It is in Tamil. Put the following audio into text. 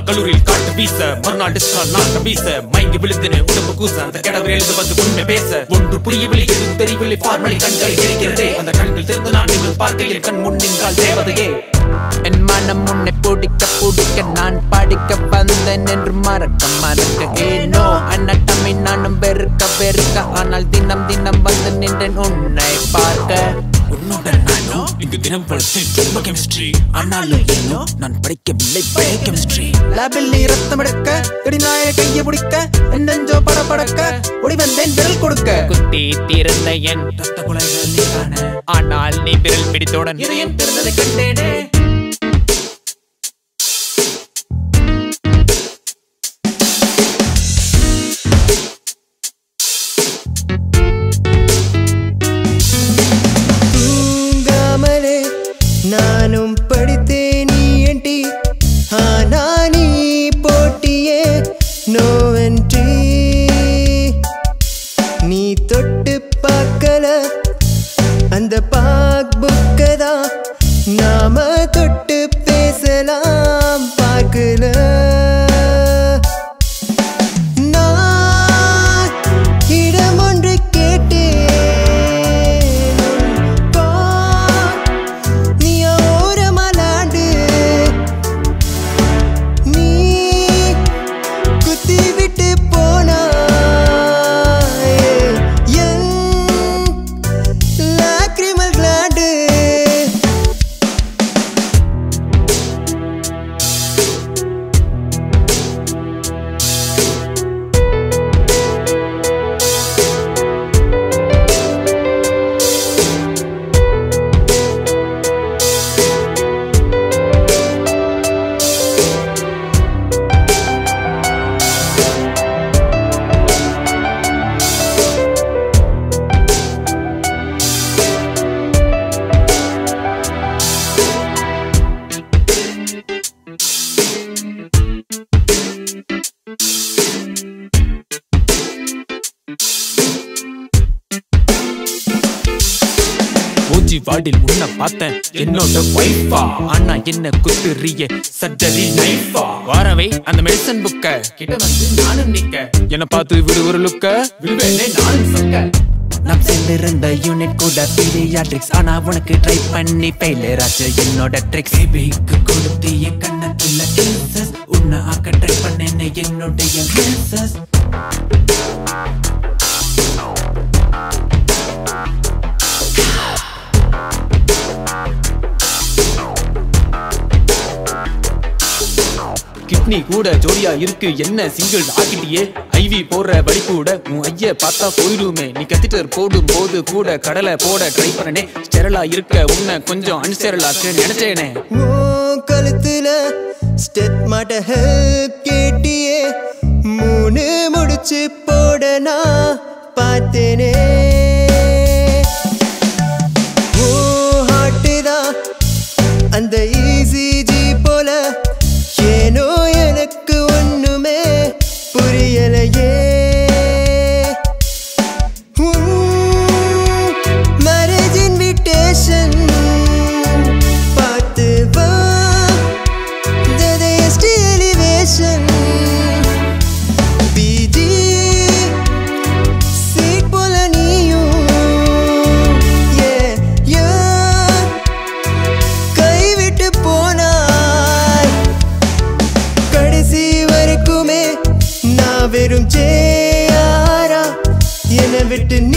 கல்லூரியில் காட்டு வீச மறுநாள் டிஸ்கால் நாட்டம் வீச மயங்கி விழுந்தினு உடம்பு கூச அந்த கடவுள் எழுந்து வந்து உண்மை பேச ஒன்று புரியவில்லை எதுவும் தெரியவில்லை பார்மலி கண்களை இருக்கிறதே அந்த கண்கள் திறந்து நான் நீங்கள் பார்க்கையில் கண் முன் நின்றால் தேவதையே என் மனம் உன்னை பிடிக்க பிடிக்க நான் படிக்க வந்தேன் என்று மறக்க மறக்க ஏனோ அன்னட்டமை நானும் வெறுக்க வெறுக்க ஆனால் தினம் தினம் வந்து நின்றேன் உன்னை பார்க்க உன்னுடன் நானோ இங்கு தினம் பல கெமிஸ்ட்ரி ஆனாலும் ஏனோ நான் படிக்கவில்லை பயோ கெமிஸ்ட்ரி லேபில் நீ ரத்தம் எடுக்க இடிநாய கையை பிடிக்க என் நெஞ்சோ பட படக்க ஓடி வந்தேன் விரல் கொடுக்க குத்தி தீர்ந்த என் ரத்த குலைகள் நீ காண ஆனால் நீ விரல் பிடித்தவுடன் இதயம் திறந்ததை கண்டேனே தூங்காமலே நானும் படித்தேன் நீ ஏன்டி ஆனா நீ போட்டியே நோவென்றி நீ தொட்டு பார்க்கல அந்த பாக் புக்கை தான் நாம தொட்டு பேசலாம் பார்க்கல நான் இடம் ஒன்று கேட்டேன் உன் நீ ஓரமலாண்டு நீ குத்தி விட்டு போனாய் என் லாக்ரிமல் கிளாண்டு பூச்சி வாடில் உன்னை பார்த்தேன் என்னோட வைஃபா ஆனா என்ன குத்துறிய சர்ஜரி நைஃபா வாரவை அந்த மெடிசன் புக்க கிட்ட வந்து நானும் நிக்க என்ன பார்த்து விடு ஒரு லுக்க விடுவேனே நானும் சொக்க நாம் சேர்ந்திருந்த யூனிட் கூட பீடியாட்ரிக்ஸ் ஆனா உனக்கு ட்ரை பண்ணி ஃபெயிலியர் ஆச்சு என்னோட ட்ரிக்ஸ் பேபிக்கு கொடுத்திய கண்ணத்துல கேசஸ் உன்னை ஆக்க ட்ரை பண்ணேன்னு என்னுடைய கேசஸ் கிட்னி கூட ஜோடியா இருக்கு என்ன சிங்கிள் ஆக்கிட்டியே ஐவி போடுற வழி கூட உன் ஐய பார்த்தா போயிடுமே நீ கத்திட்டர் போடும் போது கூட கடலை போட ட்ரை பண்ணனே ஸ்டெரலா இருக்க உன்னை கொஞ்சம் அன்ஸ்டெரலாக்கு நினைச்சேனே ஓ கழுத்துல ஸ்டெட் மாட்ட ஹெல்ப் கேட்டியே மூணு முடிச்சு போட நான் பார்த்தேனே ஓ ஹார்ட்டு தான் அந்த ஈசிஜி போல ஏனோ எனக்கு ஒண்ணுமே புரியலையே மேரேஜ் இன்விடேஷன் பார்த்து வா ஜெயஸ்ரீ எலிவேஷன் பிஜி சீட் போல நீயும் yeah, yeah. கைவிட்டு போனாய் கடைசி வரைக்குமே நான் வெறும் ஜேயாரா என்னை விட்டு